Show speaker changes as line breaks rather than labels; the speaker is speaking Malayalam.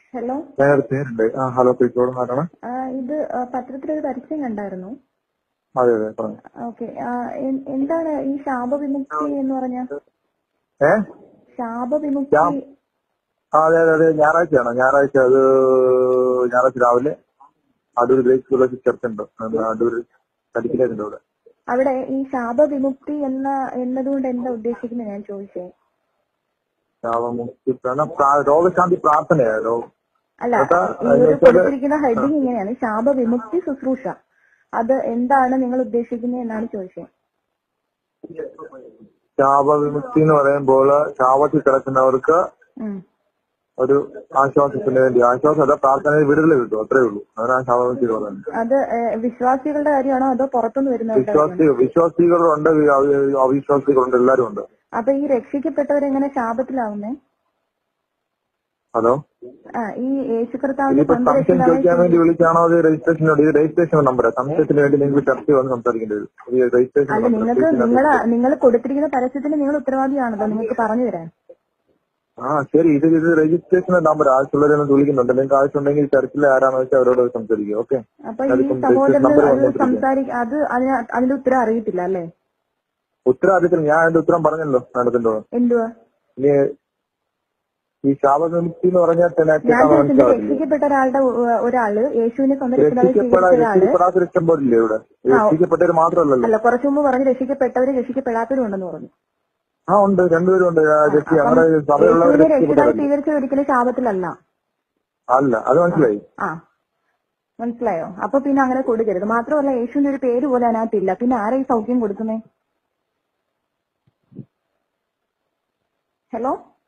ഹലോ
ഞാൻ ഒരു പേരുണ്ട് ആ ഹലോ പേച്ചോട് ആരാണ്
ആ, ഇത് ആ, പത്രത്തിലൊരു പരസ്യം കണ്ടായിരുന്നു
അതെ അതെ പറഞ്ഞു
ഓക്കെ എന്താണ് ഈ ശാപവിമുക്തി എന്ന് പറഞ്ഞ
ഏ
ശാപവിമുക്തി
ശാപ- ആ അതെ അതെ അതെ ഞായറാഴ്ചയാണോ ഞായറാഴ്ച അത് ഞായറാഴ്ച രാവിലെ അടൂർ ഗ്രേസ് കോളേജ് ചർച്ച ഉണ്ട് അത് അടൂർ കരിക്കിലേക്കുണ്ട് ഇവിടെ
അവിടെ ഈ ശാപവിമുക്തി എന്ന എന്നതുകൊണ്ട് എന്താ ഉദ്ദേശിക്കുന്നത് ഞാൻ ചോദിച്ചേ
ശാപമുക്തി പ്രണ- പ്രാ- രോഗശാന്തി പ്രാർത്ഥനയായോ
അല്ല
അതാ,
ഈ ഒരു
എന്നുവെച്ചാല്
കൊടുത്തിരിക്കുന്ന ഹെഡിങ് ഇങ്ങനെയാണ് ശാപവിമുക്തി ശുശ്രൂഷ അത് എന്താണ് നിങ്ങൾ ഉദ്ദേശിക്കുന്നത് എന്നാണ് ചോദിച്ചത്
ശാപവിമുക്തി എന്ന് പറയുമ്പോൾ ശാപത്തിൽ കിടക്കുന്നവർക്ക്
ഉം.
ഒരു ആശ്വാസത്തിന് വേണ്ടി ആശ്വാസം അല്ല പ്രാർത്ഥനയിൽ വിടുതൽ കിട്ടും അത്രേ ഉള്ളൂ അതാണ് ശാപവിമുക്തി എന്ന് പറയുന്നത്
അത് ഏ, വിശ്വാസികളുടെ കാര്യമാണോ അതോ പുറത്തുനിന്ന് വരുന്നവരുടെ കാര്യമാണോ
വിശ്വാസി വിശ്വാസികളുണ്ട് വി- അവ- അവിശ്വാസികളുണ്ട് എല്ലാവരും ഉണ്ട്
അപ്പൊ ഈ രക്ഷിക്കപ്പെട്ടവരെങ്ങനെ ശാപത്തിലാവുന്നേ
ഹലോ
ആ ഈ യേശു കർത്താവിന്റെ
ഇതിപ്പോ
സ്വന്തം
സംശയം ചോദിക്കാൻ
രക്ഷിതാവായി
വേണ്ടി വിളിച്ചാണോ അത് രജിസ്ട്രേഷനോട് ഇത് രജിസ്ട്രേഷൻ നമ്പർ സംശയത്തിന് വേണ്ടി നിങ്ങൾക്ക് ചർച്ച വന്ന് സംസാരിക്കേണ്ടി വരും ഇത് രജിസ്ട്രേഷൻ
അല്ല നിങ്ങൾക്ക് നിങ്ങൾ നിങ്ങൾ കൊടുത്തിരിക്കുന്ന പരസ്യത്തിന് നിങ്ങൾ ഉത്തരവാദിയാണല്ലോ നിങ്ങൾക്ക് പറഞ്ഞു തരാൻ
ആ ശരി ഇത് ഇത് രജിസ്ട്രേഷൻ നമ്പർ ആവശ്യമുള്ളവരൊന്ന് വിളിക്കുന്നുണ്ട് നിങ്ങൾക്ക് ആവശ്യമുണ്ടെങ്കിൽ ചർച്ചിലെ ആരാണെന്ന് വെച്ചാൽ അവരോട് സംസാരിക്കും ഓക്കെ
അപ്പൊ ഈ
അതിപ്പം
സഹോദരന്
number
അത്
വന്നോണ്ടിരിക്കുകയാണ്.
സംസാരിക്ക അത് അതിന് അതിന്റെ ഉത്തരം അറിയത്തില്ല അല്ലേ
ഉത്തരവാദിത്തം ഞാൻ അതിന്റെ ഉത്തരം പറഞ്ഞല്ലോ മാഡത്തിന്റെ
എന്തുവാ
ഇനി ഈ ശാപവിമുക്തി എന്ന് പറഞ്ഞാൽ തന്നെ
ഞാൻ
കേട്ടാൽ
ചോദിച്ചത്
മനസ്സിലാവില്ല
രക്ഷിക്കപ്പെട്ട ഒരാളുടെ ഉ- ഒരാള് യേശുവിനെ സ്വന്തം രക്ഷിതാവായി
രക്ഷിക്കപ്പെടാ
സ്വീകരിച്ച ഒരാള്
രക്ഷിക്കപ്പെടാത്തൊരു ഇഷ്ടം പോലില്ലേ ഇവിടെ രക്ഷിക്കപ്പെട്ടവർ മാത്രമല്ലല്ലോ
അല്ല കുറച്ചു മുമ്പ് പറഞ്ഞു രക്ഷിക്കപ്പെട്ടവര് രക്ഷിക്കപ്പെടാത്തവരും ഉണ്ടെന്ന് പറഞ്ഞു
ആ ഉണ്ട് രണ്ടുപേരും ഉണ്ട് ആ, രക്ഷി
അപ്പം
ഞങ്ങളുടെ സഭയുള്ളവർ
യേശുവിനെ രക്ഷിതായി
രക്ഷിക്കപ്പെട്ടവരല്ലേ
സ്വീകരിച്ചത് ഒരിക്കലും ശാപത്തിലല്ല
അല്ല അത് മനസ്സിലായി
ആ മനസ്സിലായോ അപ്പൊ പിന്നെ അങ്ങനെ കൊടുക്കരുത് മാത്രമല്ല യേശുവിന്റെ ഒരു പേര് പോലും അതിനകത്തില്ല പിന്നെ ആരാ ഈ സൗഖ്യം കൊടുക്കുന്നേ ഹലോ